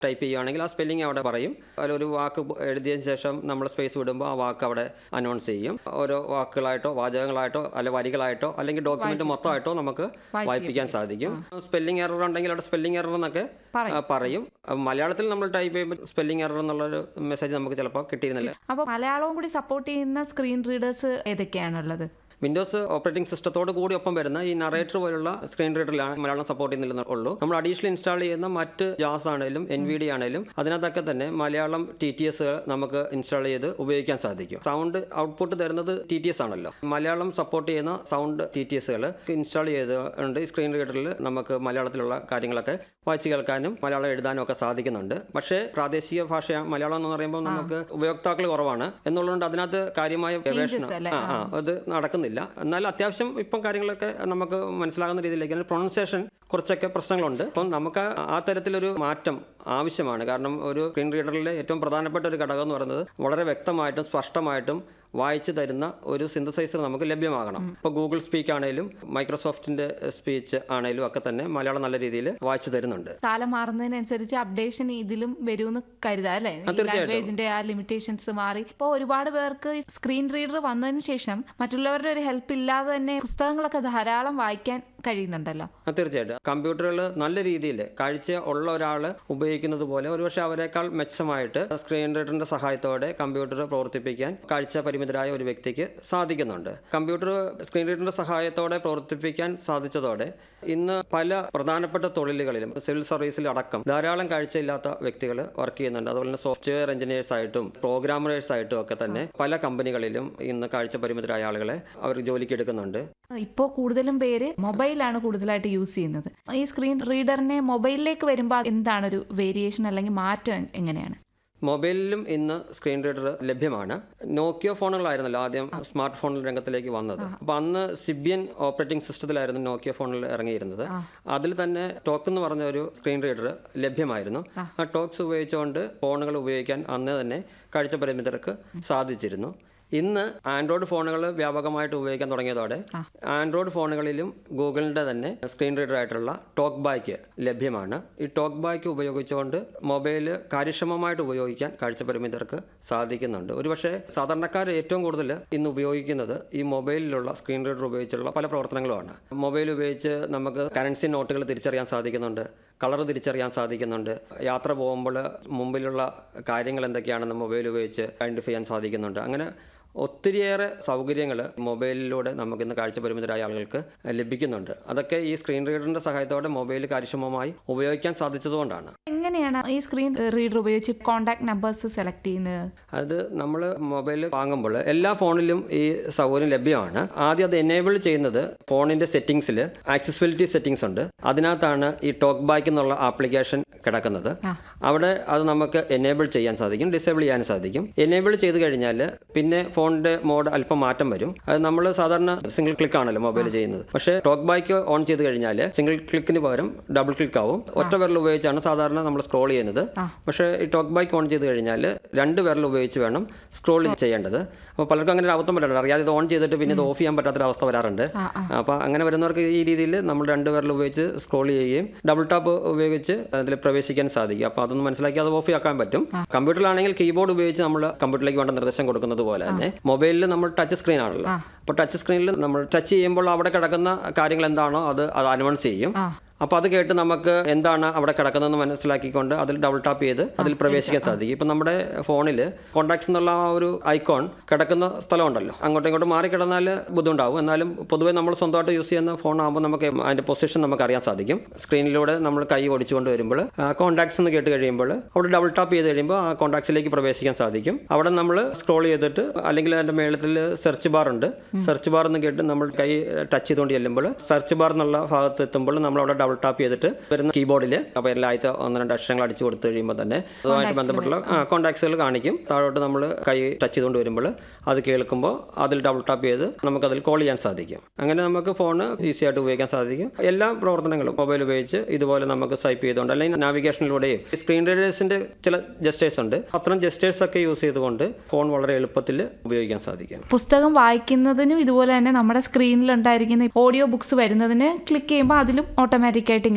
Type ചെയ്യുകയാണെങ്കിൽ ആ spelling അവിടെ പറയും അതിലൊരു വാക്ക് എഴുതിയതിന് ശേഷം നമ്മൾ സ്പേസ് വിടുമ്പോൾ ആ വാക്ക് അവിടെ അനൗൺസ് ചെയ്യും ഓരോ വാക്കുകളായിട്ടോ വാചകങ്ങളായിട്ടോ അല്ലെ വരികളായിട്ടോ അല്ലെങ്കിൽ ഡോക്യുമെന്റ് മൊത്തമായിട്ടോ നമുക്ക് വായിപ്പിക്കാൻ സാധിക്കും സ്പെല്ലിംഗ് എറർ ഉണ്ടെങ്കിൽ അവിടെ സ്പെല്ലിംഗ് എറർ എന്നൊക്കെ ആ, പറയും ആ, മലയാളത്തിൽ നമ്മൾ ടൈപ്പ് ചെയ്യുമ്പോൾ സ്പെല്ലിംഗ് എറർ എന്നുള്ളൊരു മെസ്സേജ് നമുക്ക് ചിലപ്പോൾ കിട്ടിയിരുന്നില്ല അപ്പോൾ മലയാളവും കൂടി സപ്പോർട്ട് ചെയ്യുന്ന സ്ക്രീൻ റീഡേഴ്സ് ഏതൊക്കെയാണുള്ളത് വിൻഡോസ് ഓപ്പറേറ്റിംഗ് സിസ്റ്റത്തോട് കൂടി ഒപ്പം വരുന്ന ഈ നറേറ്റർ പോലുള്ള സ്ക്രീൻ റീഡറിലാണ് മലയാളം സപ്പോർട്ട് ചെയ്യുന്നില്ലെന്ന് ഉള്ളൂ നമ്മൾ അഡീഷണൽ ഇൻസ്റ്റാൾ ചെയ്യുന്ന മറ്റ് ജാസ് ആണെങ്കിലും എൻ വി ഡി ആണെങ്കിലും അതിനകത്തൊക്കെ തന്നെ മലയാളം ടി ടി എസ് നമുക്ക് ഇൻസ്റ്റാൾ ചെയ്ത് ഉപയോഗിക്കാൻ സാധിക്കും സൗണ്ട് ഔട്ട്പുട്ട് തരുന്നത് ടി ടി എസ് ആണല്ലോ മലയാളം സപ്പോർട്ട് ചെയ്യുന്ന സൗണ്ട് ടി ടി എസുകൾ ഇൻസ്റ്റാൾ ചെയ്തുകൊണ്ട് ഈ സ്ക്രീൻ റീഡറിൽ നമുക്ക് മലയാളത്തിലുള്ള കാര്യങ്ങളൊക്കെ വായിച്ചു കേൾക്കാനും മലയാളം എഴുതാനും ഒക്കെ സാധിക്കുന്നുണ്ട് പക്ഷേ പ്രാദേശിക ഭാഷ മലയാളം എന്ന് പറയുമ്പോൾ നമുക്ക് ഉപയോക്താക്കൾ കുറവാണ് എന്നുള്ളതുകൊണ്ട് അതിനകത്ത് കാര്യമായ ഗവേഷണം അല്ലേ? ആ ആ അത് നടക്കുന്നില്ല എന്നാൽ അത്യാവശ്യം ഇപ്പം കാര്യങ്ങളൊക്കെ നമുക്ക് മനസ്സിലാകുന്ന രീതിയിലേക്ക് പ്രൊണൗൺസിയേഷൻ കുറച്ചൊക്കെ പ്രശ്നങ്ങളുണ്ട് അപ്പം നമുക്ക് ആ തരത്തിലൊരു മാറ്റം ആവശ്യമാണ് കാരണം ഒരു സ്ക്രീൻ റീഡറിലെ ഏറ്റവും പ്രധാനപ്പെട്ട ഒരു ഘടകം എന്ന് പറയുന്നത് വളരെ വ്യക്തമായിട്ടും സ്പഷ്ടമായിട്ടും വായിച്ചു തരുന്ന ഒരു സിന്തസൈസർ നമുക്ക് ലഭ്യമാകണം ഇപ്പോൾ ഗൂഗിൾ സ്പീക്ക് ആണെങ്കിലും മൈക്രോസോഫ്റ്റിന്റെ സ്പീച്ച് ആണെങ്കിലും ഒക്കെ തന്നെ മലയാളം നല്ല രീതിയിൽ വായിച്ചു തരുന്നുണ്ട് കാലം മാറുന്നതിനനുസരിച്ച് അപ്ഡേഷൻ ഇതിലും വരുമെന്ന് കരുതാം അല്ലേ ലാംഗ്വേജിന്റെ ആ ലിമിറ്റേഷൻസ് മാറി ഇപ്പോൾ ഒരുപാട് പേർക്ക് സ്ക്രീൻ റീഡർ വന്നതിന് ശേഷം മറ്റുള്ളവരുടെ ഒരു ഹെൽപ്പ് ഇല്ലാതെ തന്നെ പുസ്തകങ്ങളൊക്കെ ധാരാളം വായിക്കാൻ കഴിയുന്നുണ്ടല്ലോ ആ, തീർച്ചയായിട്ടും കമ്പ്യൂട്ടറുകൾ നല്ല രീതിയിൽ കാഴ്ച ഉള്ള ഒരാൾ ഉപയോഗിക്കുന്നത് പോലെ ഒരുപക്ഷെ അവരെക്കാൾ മെച്ചമായിട്ട് സ്ക്രീൻ റീഡറിന്റെ സഹായത്തോടെ കമ്പ്യൂട്ടർ പ്രവർത്തിപ്പിക്കാൻ കാഴ്ച പരിമിതരായ ഒരു വ്യക്തിക്ക് സാധിക്കുന്നുണ്ട് കമ്പ്യൂട്ടർ സ്ക്രീൻ റീഡറിന്റെ സഹായത്തോടെ പ്രവർത്തിപ്പിക്കാൻ സാധിച്ചതോടെ ഇന്ന് പല പ്രധാനപ്പെട്ട തൊഴിലുകളിലും സിവിൽ സർവീസിൽ അടക്കം ധാരാളം കാഴ്ചയില്ലാത്ത വ്യക്തികൾ വർക്ക് ചെയ്യുന്നുണ്ട് അതുപോലെ തന്നെ സോഫ്റ്റ്വെയർ എഞ്ചിനീയേഴ്സ് ആയിട്ടും പ്രോഗ്രാമേഴ്സ് ആയിട്ടും ഒക്കെ തന്നെ പല കമ്പനികളിലും ഇന്ന് കാഴ്ച പരിമിതരായ ആളുകളെ അവർ ജോലിക്ക് എടുക്കുന്നുണ്ട് ഇപ്പോൾ കൂടുതലും പേര് മൊബൈലാണ് കൂടുതലായിട്ട് യൂസ് ചെയ്യുന്നത് ഈ സ്ക്രീൻ റീഡറിനെ മൊബൈലിലേക്ക് വരുമ്പോൾ എന്താണ് ഒരു വേരിയേഷൻ അല്ലെങ്കിൽ മാറ്റം എങ്ങനെയാണ് മൊബൈലിലും ഇന്ന് സ്ക്രീൻ റീഡർ ലഭ്യമാണ് നോക്കിയോ ഫോണുകളായിരുന്നല്ലോ ആദ്യം സ്മാർട്ട് ഫോൺ രംഗത്തിലേക്ക് വന്നത് അപ്പോൾ അന്ന് സിബിയൻ ഓപ്പറേറ്റിംഗ് സിസ്റ്റത്തിലായിരുന്നു നോക്കിയോ ഫോണിൽ ഇറങ്ങിയിരുന്നത് അതിൽ തന്നെ ടോക്ക് എന്ന് പറഞ്ഞ ഒരു സ്ക്രീൻ റീഡർ ലഭ്യമായിരുന്നു ആ ടോക്സ് ഉപയോഗിച്ചുകൊണ്ട് ഫോണുകൾ ഉപയോഗിക്കാൻ അന്ന് തന്നെ കാഴ്ച പരിമിതർക്ക് സാധിച്ചിരുന്നു ഇന്ന് ആൻഡ്രോയിഡ് ഫോണുകൾ വ്യാപകമായിട്ട് ഉപയോഗിക്കാൻ തുടങ്ങിയതോടെ ആൻഡ്രോയിഡ് ഫോണുകളിലും ഗൂഗിളിൻ്റെ തന്നെ സ്ക്രീൻ റീഡർ ആയിട്ടുള്ള ടോക്ക് ബാക്ക് ലഭ്യമാണ് ഈ ടോക്ക് ബാക്ക് ഉപയോഗിച്ചുകൊണ്ട് മൊബൈൽ കാര്യക്ഷമമായിട്ട് ഉപയോഗിക്കാൻ കാഴ്ച പരിമിതർക്ക് സാധിക്കുന്നുണ്ട് ഒരുപക്ഷെ സാധാരണക്കാർ ഏറ്റവും കൂടുതൽ ഇന്ന് ഉപയോഗിക്കുന്നത് ഈ മൊബൈലിലുള്ള സ്ക്രീൻ റീഡർ ഉപയോഗിച്ചുള്ള പല പ്രവർത്തനങ്ങളുമാണ് മൊബൈൽ ഉപയോഗിച്ച് നമുക്ക് കറൻസി നോട്ടുകൾ തിരിച്ചറിയാൻ സാധിക്കുന്നുണ്ട് കളർ തിരിച്ചറിയാൻ സാധിക്കുന്നുണ്ട് യാത്ര പോകുമ്പോൾ മുമ്പിലുള്ള കാര്യങ്ങൾ എന്തൊക്കെയാണെന്ന് മൊബൈൽ ഉപയോഗിച്ച് ഐഡൻറ്റിഫൈ ചെയ്യാൻ സാധിക്കുന്നുണ്ട് അങ്ങനെ ഒത്തിരിയേറെ സൗകര്യങ്ങൾ മൊബൈലിലൂടെ നമുക്കിന്ന് കാഴ്ച പരിമിതരായ ആളുകൾക്ക് ലഭിക്കുന്നുണ്ട് അതൊക്കെ ഈ സ്ക്രീൻ റീഡറിൻ്റെ സഹായത്തോടെ മൊബൈൽ കാര്യക്ഷമമായി ഉപയോഗിക്കാൻ സാധിച്ചതുകൊണ്ടാണ് എങ്ങനെയാണ് ഈ സ്ക്രീൻ റീഡർ ഉപയോഗിച്ച് കോൺടാക്ട് നമ്പേഴ്സ് സെലക്ട് ചെയ്യുന്നത് അത് നമ്മൾ മൊബൈൽ വാങ്ങുമ്പോൾ എല്ലാ ഫോണിലും ഈ സൗകര്യം ലഭ്യമാണ് ആദ്യം അത് എനേബിൾ ചെയ്യുന്നത് ഫോണിൻ്റെ സെറ്റിങ്സിൽ ആക്സസിബിലിറ്റി സെറ്റിങ്സ് ഉണ്ട് അതിനകത്താണ് ഈ ടോക്ക് ബാക്ക് എന്നുള്ള ആപ്ലിക്കേഷൻ കിടക്കുന്നത് അവിടെ അത് നമുക്ക് എനേബിൾ ചെയ്യാൻ സാധിക്കും ഡിസേബിൾ ചെയ്യാൻ സാധിക്കും എനേബിൾ ചെയ്ത് കഴിഞ്ഞാൽ പിന്നെ ഫോണിൻ്റെ മോഡ് അല്പം മാറ്റം വരും അത് നമ്മൾ സാധാരണ സിംഗിൾ ക്ലിക്ക് ആണല്ലോ മൊബൈൽ ചെയ്യുന്നത് പക്ഷേ ടോക്ക് ബാക്ക് ഓൺ ചെയ്ത് കഴിഞ്ഞാൽ സിംഗിൾ ക്ലിക്കിന് പകരം ഡബിൾ ക്ലിക്ക് ആവും ഒറ്റ വിരൽ ഉപയോഗിച്ചാണ് സാധാരണ നമ്മൾ സ്ക്രോൾ ചെയ്യുന്നത് പക്ഷേ ഈ ടോക്ക് ബാക്ക് ഓൺ ചെയ്ത് കഴിഞ്ഞാൽ രണ്ട് വിരൽ ഉപയോഗിച്ച് വേണം സ്ക്രോൾ ചെയ്യേണ്ടത് അപ്പോൾ പലർക്കും അങ്ങനെ ഒരു അബദ്ധം പറ്റാറുണ്ട് അറിയാതെ ഇത് ഓൺ ചെയ്തിട്ട് പിന്നെ ഇത് ഓഫ് ചെയ്യാൻ പറ്റാത്തൊരവസ്ഥ വരാറുണ്ട് അപ്പോൾ അങ്ങനെ വരുന്നവർക്ക് ഈ രീതിയിൽ നമ്മൾ രണ്ട് വിരൽ ഉപയോഗിച്ച് സ്ക്രോൾ ചെയ്യുകയും ഡബിൾ ടാപ്പ് ഉപയോഗിച്ച് അതിൽ പ്രവേശിക്കാൻ സാധിക്കും അപ്പോൾ അതൊന്ന് മനസ്സിലാക്കി അത് ഓഫ് ആക്കാൻ പറ്റും കമ്പ്യൂട്ടറിലാണെങ്കിൽ കീബോർഡ് ഉപയോഗിച്ച് നമ്മൾ കമ്പ്യൂട്ടറിലേക്ക് വേണ്ട നിർദ്ദേശം കൊടുക്കുന്നത് പോലെ തന്നെ മൊബൈലിൽ നമ്മൾ ടച്ച് സ്ക്രീൻ ആണല്ലോ അപ്പോൾ ടച്ച് സ്ക്രീനിൽ നമ്മൾ ടച്ച് ചെയ്യുമ്പോൾ അവിടെ കിടക്കുന്ന കാര്യങ്ങൾ എന്താണോ അത് അത് അനൗൺസ് ചെയ്യും അപ്പോൾ അത് കേട്ട് നമുക്ക് എന്താണ് അവിടെ കിടക്കുന്നതെന്ന് മനസ്സിലാക്കിക്കൊണ്ട് അതിൽ ഡബിൾ ടാപ്പ് ചെയ്ത് അതിൽ പ്രവേശിക്കാൻ സാധിക്കും ഇപ്പം നമ്മുടെ ഫോണിൽ കോൺടാക്ട്സ് എന്നുള്ള ആ ഒരു ഐക്കോൺ കിടക്കുന്ന സ്ഥലമുണ്ടല്ലോ അങ്ങോട്ടും ഇങ്ങോട്ടും മാറി കിടന്നാൽ ബുദ്ധിമുട്ടാവും എന്നാലും പൊതുവേ നമ്മൾ സ്വന്തമായിട്ട് യൂസ് ചെയ്യുന്ന ഫോൺ ആകുമ്പോൾ നമുക്ക് അതിൻ്റെ പൊസിഷൻ നമുക്ക് അറിയാൻ സാധിക്കും സ്ക്രീനിലൂടെ നമ്മൾ കൈ ഓടിച്ചുകൊണ്ട് വരുമ്പോൾ കോൺടാക്ട്സ് എന്ന് കേട്ട് കഴിയുമ്പോൾ അവിടെ ഡബിൾ ടാപ്പ് ചെയ്ത് കഴിയുമ്പോൾ ആ കോൺടാക്ട്സിലേക്ക് പ്രവേശിക്കാൻ സാധിക്കും അവിടെ നമ്മൾ സ്ക്രോൾ ചെയ്തിട്ട് അല്ലെങ്കിൽ അതിൻ്റെ മേളത്തിൽ സെർച്ച് ബാർ ഉണ്ട് സെർച്ച് ബാർ എന്ന് കേട്ട് നമ്മൾ കൈ ടച്ച് ചെയ്തുകൊണ്ട് ചെല്ലുമ്പോൾ സെർച്ച് ബാർ എന്നുള്ള ഭാഗത്ത് എത്തുമ്പോൾ നമ്മൾ അവിടെ ഡബിൾ ടാപ്പ് ചെയ്തിട്ട് വരുന്ന കീബോർഡിൽ അപ്പോൾ എല്ലാ ആദ്യത്തെ ഒന്ന് രണ്ട് അക്ഷരങ്ങൾ അടിച്ചു കൊടുത്തു കഴിയുമ്പോൾ തന്നെ അതുമായിട്ട് ബന്ധപ്പെട്ടുള്ള കോൺടാക്ട്സുകൾ കാണിക്കും താഴോട്ട് നമ്മൾ കൈ ടച്ച് ചെയ്തുകൊണ്ട് വരുമ്പോൾ അത് കേൾക്കുമ്പോൾ അതിൽ ഡബിൾ ടാപ്പ് ചെയ്ത് നമുക്കതിൽ കോൾ ചെയ്യാൻ സാധിക്കും അങ്ങനെ നമുക്ക് ഫോൺ ഈസി ആയിട്ട് ഉപയോഗിക്കാൻ സാധിക്കും എല്ലാ പ്രവർത്തനങ്ങളും മൊബൈൽ ഉപയോഗിച്ച് ഇതുപോലെ നമുക്ക് സ്വൈപ്പ് ചെയ്തുകൊണ്ട് അല്ലെങ്കിൽ നാവിഗേഷനിലൂടെയും സ്ക്രീൻ റീഡേഴ്സിൻ്റെ ചില ജസ്റ്റേഴ്സ് ഉണ്ട് അത്തരം ജസ്റ്റേഴ്സ് ഒക്കെ യൂസ് ചെയ്തുകൊണ്ട് ഫോൺ വളരെ എളുപ്പത്തിൽ ഉപയോഗിക്കാൻ സാധിക്കും പുസ്തകം വായിക്കുന്നതിനും ഇതുപോലെ തന്നെ നമ്മുടെ സ്ക്രീനിൽ ഉണ്ടായിരിക്കുന്ന ഓഡിയോ ബുക്സ് വരുന്നതിന് ക്ലിക്ക് ചെയ്യുമ്പോൾ അതിലും ഓട്ടോമാറ്റിക്കായിട്ട് ഇങ്ങനെ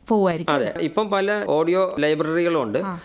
പോവായിരിക്കും അതെ ഇപ്പം പല ഓഡിയോ ലൈബ്രറികളും ഉണ്ട്